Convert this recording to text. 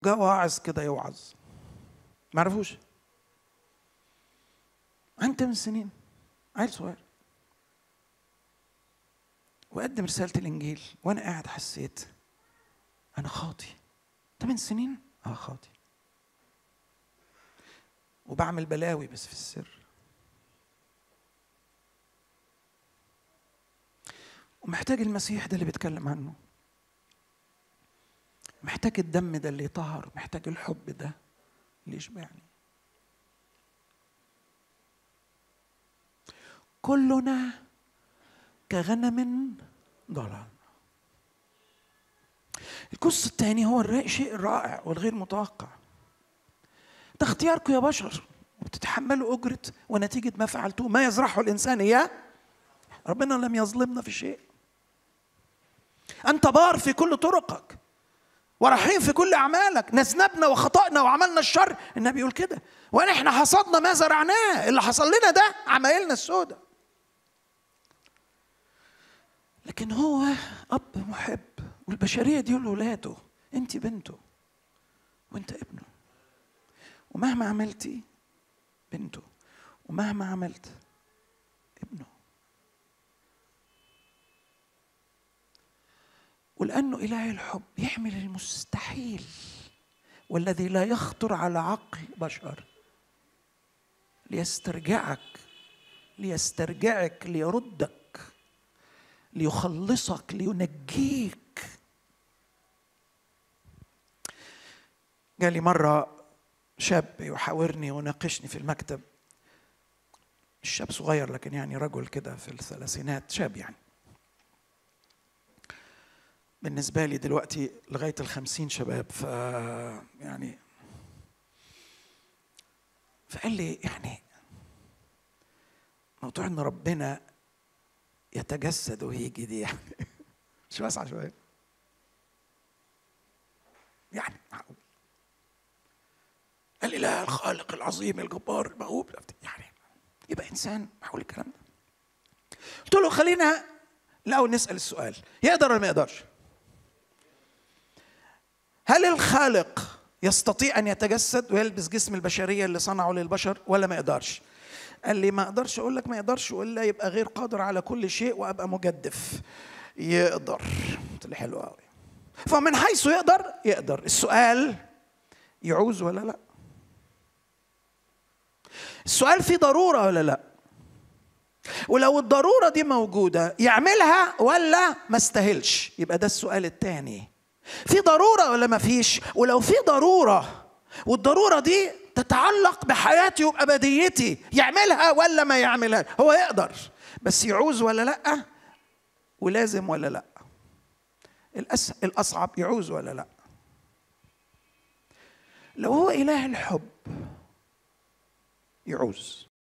جاء واعظ كده يوعظ ما عرفوش عن ثمان سنين عيل صغير وقدم رسالة الإنجيل وأنا قاعد حسيت أنا خاطي ثمان سنين أه خاطي وبعمل بلاوي بس في السر ومحتاج المسيح ده اللي بيتكلم عنه محتاج الدم ده اللي يطهر محتاج الحب ده اللي يشبعني كلنا كغنم ضلال القصة الثاني هو الشيء الرائع والغير متوقع ده اختياركم يا بشر وتتحملوا أجرة ونتيجة ما فعلتوه ما يزرعه الإنسان إياه ربنا لم يظلمنا في شيء أنت بار في كل طرقك ورحيم في كل أعمالك نذنبنا وخطأنا وعملنا الشر النبي يقول كده وإن إحنا حصدنا ما زرعناه اللي حصل لنا ده عمايلنا السوداء لكن هو أب محب والبشرية دي لولاده أنت بنته وأنت ابنه ومهما عملتي بنته ومهما عملت ابنه ولأنه إله الحب يحمل المستحيل والذي لا يخطر على عقل بشر ليسترجعك ليسترجعك ليردك ليخلصك لينجيك جالي مرة شاب يحاورني وناقشني في المكتب الشاب صغير لكن يعني رجل كده في الثلاثينات شاب يعني بالنسبة لي دلوقتي لغاية الخمسين شباب ف يعني فقال لي يعني موضوع ان ربنا يتجسد ويجي دي يعني مش واسعة شوية يعني معقول قال لي لا الخالق العظيم الجبار الموهوب يعني يبقى انسان معقول الكلام ده قلت له خلينا الاول نسال السؤال يقدر ولا ما يقدرش هل الخالق يستطيع ان يتجسد ويلبس جسم البشريه اللي صنعه للبشر ولا ما يقدرش قال لي ما اقدرش اقول لك ما يقدرش والا يبقى غير قادر على كل شيء وابقى مجدف يقدر قلت له حلو قوي فمن حيث يقدر يقدر السؤال يعوز ولا لا السؤال فيه ضروره ولا لا ولو الضروره دي موجوده يعملها ولا ما استاهلش يبقى ده السؤال الثاني في ضروره ولا ما فيش ولو في ضروره والضروره دي تتعلق بحياتي وبابديتي يعملها ولا ما يعملها هو يقدر بس يعوز ولا لا ولازم ولا لا الأس... الاصعب يعوز ولا لا لو هو اله الحب يعوز